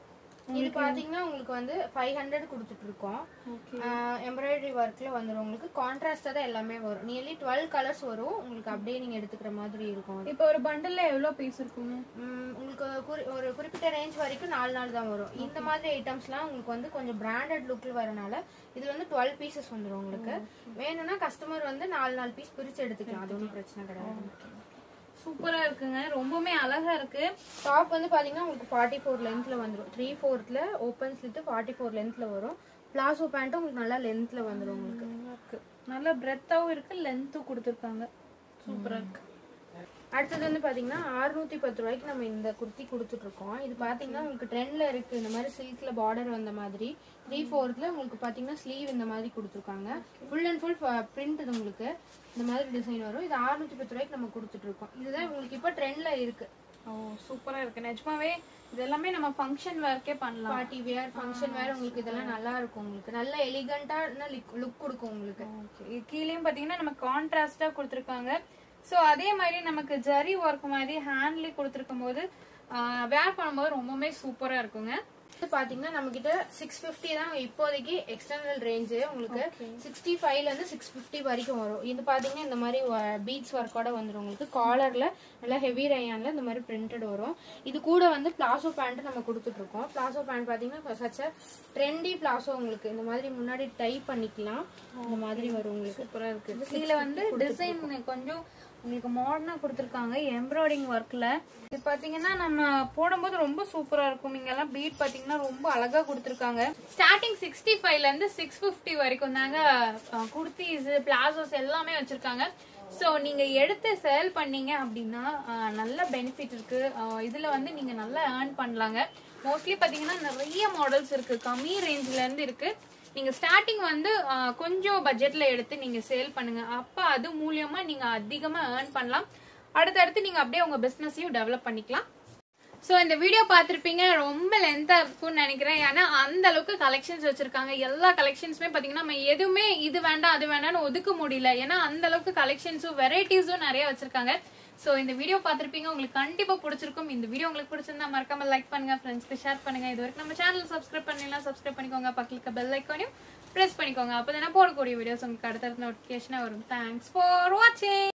Speaker 2: இது பாத்தீங்கன்னா உங்களுக்கு வந்து ஃபைவ் ஹண்ட்ரட் கொடுத்துட்டு இருக்கோம் எம்ப்ராய்டரி ஒர்க்ல வந்துரும் உங்களுக்கு கான்ட்ராஸ்டா தான் எல்லாமே வரும் நியர்லி டுவெல் கலர்ஸ் வரும் உங்களுக்கு அப்படியே நீங்க எடுத்துக்கிற மாதிரி இருக்கும் அது.
Speaker 1: இப்போ ஒரு பண்டல்ல எவ்வளவு பீஸ் இருக்குங்க
Speaker 2: ம், உங்களுக்கு குறி- ஒரு குறிப்பிட்ட ரேஞ்ச் வரைக்கும் நாலு நாள் தான் வரும் இந்த மாதிரி ஐட்டம்ஸ்லாம் உங்களுக்கு வந்து கொஞ்சம் பிராண்டட் லுக்ல வரனால இதுல வந்து டுவெல் பீசஸ் வந்துரும் உங்களுக்கு வேணும்னா கஸ்டமர் வந்து நாலு நாலு பீஸ் பிரிச்சு எடுத்துக்கலாம் அது ஒன்றும் பிரச்சனை கிடையாது
Speaker 1: சூப்பரா இருக்குங்க ரொம்பவுமே அழகா இருக்கு
Speaker 2: டாப் வந்து பாத்தீங்கன்னா உங்களுக்கு ஃபார்ட்டி ஃபோர் லென்த்ல வந்துடும் த்ரீ ஃபோர்த்ல ஓப்பன் ஸ்லிட் ஃபார்ட்டி ஃபோர் லென்த்ல வரும் பிளாசோ பேண்ட்டும் உங்களுக்கு நல்லா லென்த்ல வந்துடும் உங்களுக்கு
Speaker 1: நல்லா இருக்கு நல்ல பிரெத்தாவும் இருக்கு லென்த்தும் கொடுத்துருக்காங்க சூப்பரா இருக்கு
Speaker 2: அடுத்தது வந்து பாத்தீங்கன்னா 610 பத்து ரூபாய்க்கு நம்ம இந்த குர்த்தி கொடுத்துட்டு இருக்கோம் இது பாத்தீங்கன்னா உங்களுக்கு ட்ரெண்ட்ல இருக்கு இந்த மாதிரி சில்க்ல பார்டர் வந்த மாதிரி த்ரீ ஃபோர்த்ல உங்களுக்கு பாத்தீங்கன்னா ஸ்லீவ் இந்த மாதிரி கொடுத்துருக்காங்க ஃபுல் அண்ட் ஃபுல் பிரிண்ட் இது உங்களுக்கு இந்த மாதிரி டிசைன் வரும் இது 610 பத்து ரூபாய்க்கு நம்ம கொடுத்துட்டு இருக்கோம் இதுதான் உங்களுக்கு இப்போ ட்ரெண்ட்ல இருக்கு
Speaker 1: ஓ சூப்பரா இருக்கு நிஜமாவே இது எல்லாமே நம்ம ஃபங்க்ஷன் வேர்க்கே பண்ணலாம்
Speaker 2: பார்ட்டி வேர் ஃபங்க்ஷன் வேர் உங்களுக்கு இதெல்லாம் நல்லா இருக்கும் உங்களுக்கு நல்ல எலிகண்டா லுக் கொடுக்கும் உங்களுக்கு
Speaker 1: ஓகே கீழேயும் பாத்தீங்கன்னா நம்ம கான்ட்ராஸ்டா கொடுத்துருக்காங்க சோ அதே மாதிரி நமக்கு ஜரி ஒர்க் மாதிரி ஹேண்ட்லி கொடுத்துருக்கும் போது வேர் பண்ணும்போது ரொம்பவுமே சூப்பரா இருக்குங்க
Speaker 2: இது பாத்தீங்கன்னா நம்ம கிட்ட சிக்ஸ் பிப்டி தான் இப்போதைக்கு எக்ஸ்டர்னல் ரேஞ்சு உங்களுக்கு சிக்ஸ்டி ஃபைவ்ல இருந்து சிக்ஸ் பிப்டி வரைக்கும் வரும் இது பாத்தீங்கன்னா இந்த மாதிரி பீட்ஸ் ஒர்க்கோட வந்துடும் உங்களுக்கு காலர்ல நல்லா ஹெவி ரயான்ல இந்த மாதிரி பிரிண்டட் வரும் இது கூட வந்து பிளாசோ பேண்ட் நம்ம கொடுத்துட்டு இருக்கோம் பிளாசோ பேண்ட் பாத்தீங்கன்னா சச்ச ட்ரெண்டி பிளாசோ உங்களுக்கு இந்த மாதிரி முன்னாடி டை பண்ணிக்கலாம் இந்த மாதிரி வரும் உங்களுக்கு
Speaker 1: சூப்பரா இருக்கு கீழே வந்து டிசைன் கொஞ்சம் உங்களுக்கு மாடர்னா கொடுத்துருக்காங்க எம்ப்ராய்டிங் ஒர்க்ல இது பாத்தீங்கன்னா நம்ம போடும்போது ரொம்ப சூப்பரா இருக்கும் இங்க எல்லாம் பீட் பாத்தீங்கன்னா ரொம்ப அழகா கொடுத்துருக்காங்க ஸ்டார்டிங் சிக்ஸ்டி ஃபைவ்ல இருந்து சிக்ஸ் பிப்டி வரைக்கும் தாங்க குர்த்திஸ் பிளாசோஸ் எல்லாமே வச்சிருக்காங்க ஸோ நீங்க எடுத்து சேல் பண்ணீங்க அப்படின்னா அஹ், நல்ல பெனிஃபிட் இருக்கு அஹ், இதுல வந்து நீங்க நல்லா ஏர்ன் பண்ணலாங்க மோஸ்ட்லி பாத்தீங்கன்னா நிறைய மாடல்ஸ் இருக்கு கம்மி ரேஞ்ச்ல இருந்து இருக்கு நீங்க ஸ்டார்டிங் வந்து ஆஹ், கொஞ்சம் பட்ஜெட்ல எடுத்து நீங்க சேல் பண்ணுங்க அப்ப அது மூலியமா நீங்க அதிகமா ஏர்ன் பண்ணலாம் அடுத்தடுத்து நீங்க அப்படியே உங்க பிசினஸையும் டெவலப் பண்ணிக்கலாம் ஸோ இந்த வீடியோ பார்த்துருப்பீங்க ரொம்ப லென்த்தாக இருக்கும்னு நினைக்கிறேன் ஏன்னா அந்த அளவுக்கு கலெக்ஷன்ஸ் வச்சிருக்காங்க எல்லா கலெக்ஷன்ஸுமே பார்த்தீங்கன்னா நம்ம எதுவுமே இது வேண்டாம் அது வேண்டாம்னு ஒதுக்க முடியல ஏன்னா அந்த அளவுக்கு கலெக்ஷன்ஸும் வெரைட்டிஸும் நிறைய வச்சிருக்காங்க ஸோ இந்த வீடியோ பார்த்துருப்பீங்க உங்களுக்கு கண்டிப்பாக பிடிச்சிருக்கும் இந்த வீடியோ உங்களுக்கு பிடிச்சிருந்தா மறக்காம லைக் பண்ணுங்க ஃப்ரெண்ட்ஸ்க்கு ஷேர் பண்ணுங்க இது வரைக்கும் நம்ம சேனல் சப்ஸ்கிரைப் பண்ணலாம் சப்ஸ்கிரைப் பண்ணிக்கோங்க பக்கத்துக்கு பெல் ஐக்கானையும் ப்ரெஸ் பண்ணிக்கோங்க அப்போ தானே போடக்கூடிய வீடியோஸ் உங்களுக்கு அடுத்தடுத்த நோட்டிஃபிகேஷனாக வரும் தேங்க்ஸ் ஃபார் வாட்சிங்